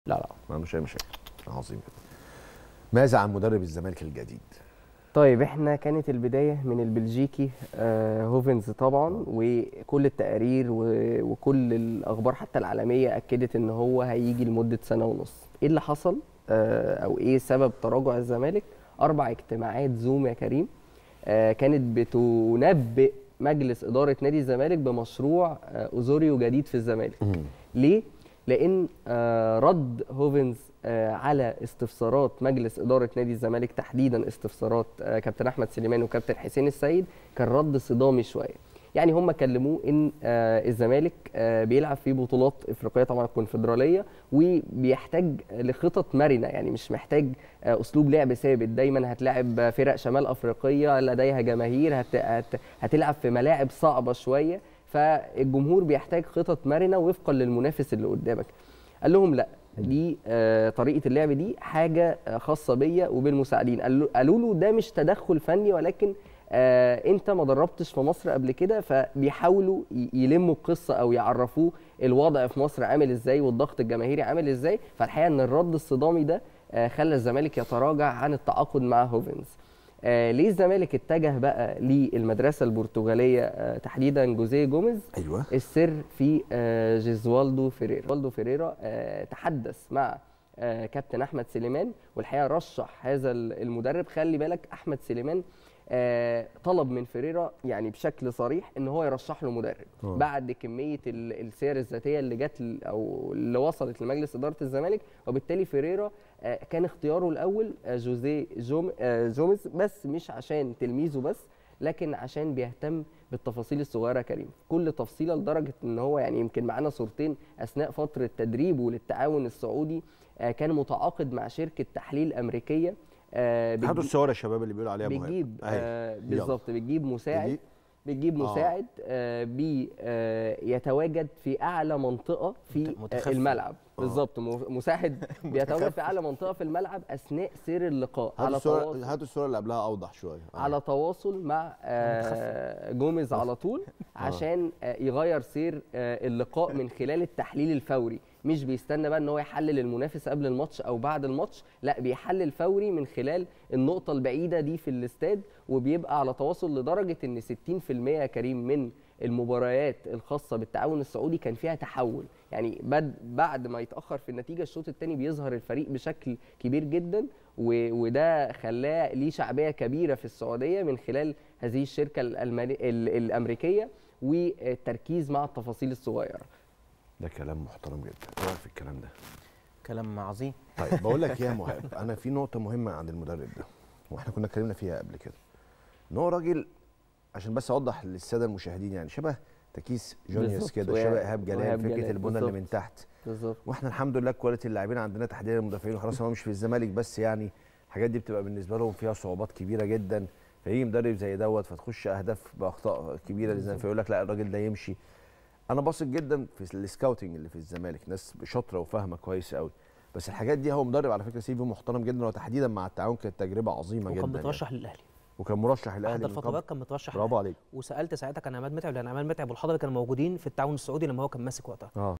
لا لا ما عندوش اي مشاكل عظيم جدا ماذا عن مدرب الزمالك الجديد طيب احنا كانت البدايه من البلجيكي آه هوفنز طبعا وكل التقارير و- وكل الاخبار حتى العالميه اكدت ان هو هيجي لمده سنه ونص ايه اللي حصل آه او ايه سبب تراجع الزمالك اربع اجتماعات زوم يا كريم آه كانت بتنبئ مجلس اداره نادي الزمالك بمشروع آه اوزوريو جديد في الزمالك ليه؟ لأن آه، رد هوفنز آه، على استفسارات مجلس إدارة نادي الزمالك تحديدا استفسارات آه، كابتن أحمد سليمان وكابتن حسين السيد كان رد صدامي شوية يعني هم كلموه ان آه، الزمالك آه، بيلعب في بطولات افريقيه طبعا الكونفدراليه وبيحتاج لخطط مرنه يعني مش محتاج آه، اسلوب لعب ثابت دايما هتلاعب فرق شمال افريقيه لديها جماهير هت... هت... هتلعب في ملاعب صعبه شويه فالجمهور بيحتاج خطط مرنه وفقا للمنافس اللي قدامك قال لهم لا دي آه، طريقه اللعب دي حاجه آه، خاصه بيا وبالمساعدين قالوا قالوا له ده مش تدخل فني ولكن آه انت ما دربتش في مصر قبل كده فبيحاولوا ي- يلموا القصه او يعرفوه الوضع في مصر عامل ازاي والضغط الجماهيري عامل ازاي فالحقيقه ان الرد الصدامي ده آه خلى الزمالك يتراجع عن التعاقد مع هوفنز آه ليه الزمالك اتجه بقى للمدرسه البرتغاليه آه تحديدا جوزيه جوميز ايوه السر في آه، جيزوالدو فيريرا جيزوالدو فيريرا آه، تحدث مع آه، كابتن احمد سليمان والحقيقه رشح هذا ال- المدرب خلي بالك احمد سليمان آه، طلب من فيريرا يعني بشكل صريح ان هو يرشح له مدرب آه. بعد كميه ال- السير الذاتيه اللي جت ل- او اللي وصلت لمجلس اداره الزمالك وبالتالي فيريرا آه، كان اختياره الاول آه، جوزيه جوم آه، جوميز بس مش عشان تلميذه بس لكن عشان بيهتم بالتفاصيل الصغيره يا كريم كل تفصيله لدرجه ان هو يعني يمكن معانا صورتين اثناء فتره تدريبه للتعاون السعودي آه، كان متعاقد مع شركه تحليل امريكيه آه، هاتوا بتجي- الصور يا شباب اللي بيقولوا عليها مهم بتجيب أهي. آه يلا. بالظبط بتجيب مساعد دي- بتجيب آه. مساعد آه بي آه يتواجد في اعلى منطقه في مت- آه متخفي. الملعب بالظبط م- مساعد بيتواجد في اعلى منطقه في الملعب اثناء سير اللقاء هاتوا على الصور تواصل هاتوا الصور اللي قبلها اوضح شويه آه. على تواصل مع آه جوميز على طول عشان آه يغير سير آه اللقاء من خلال التحليل الفوري مش بيستنى بقى ان هو يحلل المنافس قبل الماتش او بعد الماتش لا بيحلل فوري من خلال النقطه البعيده دي في الاستاد وبيبقى على تواصل لدرجه ان 60% يا كريم من المباريات الخاصه بالتعاون السعودي كان فيها تحول يعني بد بعد ما يتاخر في النتيجه الشوط الثاني بيظهر الفريق بشكل كبير جدا و- وده خلاه ليه شعبيه كبيره في السعوديه من خلال هذه الشركه الألماني ال- الامريكيه والتركيز مع التفاصيل الصغيره ده كلام محترم جدا ايه رايك في الكلام ده كلام عظيم طيب بقول لك ايه يا مهاب انا في نقطه مهمه عند المدرب ده واحنا كنا اتكلمنا فيها قبل كده ان هو راجل عشان بس اوضح للساده المشاهدين يعني شبه تكيس جونيوس بالظبط، كده وإيهاب- شبه ايهاب جلال وإيهاب فكره جلال، البنى اللي بالظبط. من تحت بالظبط واحنا الحمد لله كواليتي اللاعبين عندنا تحديدا المدافعين وخلاص هو مش في الزمالك بس يعني الحاجات دي بتبقى بالنسبه لهم فيها صعوبات كبيره جدا فيجي مدرب زي دوت فتخش اهداف باخطاء كبيره لازم فيقول لك لا الراجل ده يمشي انا باثق جدا في السكاوتنج اللي في الزمالك ناس شاطره وفاهمه كويس قوي بس الحاجات دي هو مدرب على فكره سي في محترم جدا وتحديدا مع التعاون كانت تجربه عظيمه جدا وكان يعني. مترشح للاهلي وكان مرشح الاهلي احد من قبل. الفترات كان مترشح برافو للأهلي. عليك وسالت ساعتها كان عماد متعب لان عماد متعب والحضري كانوا موجودين في التعاون السعودي لما هو كان ماسك وقتها اه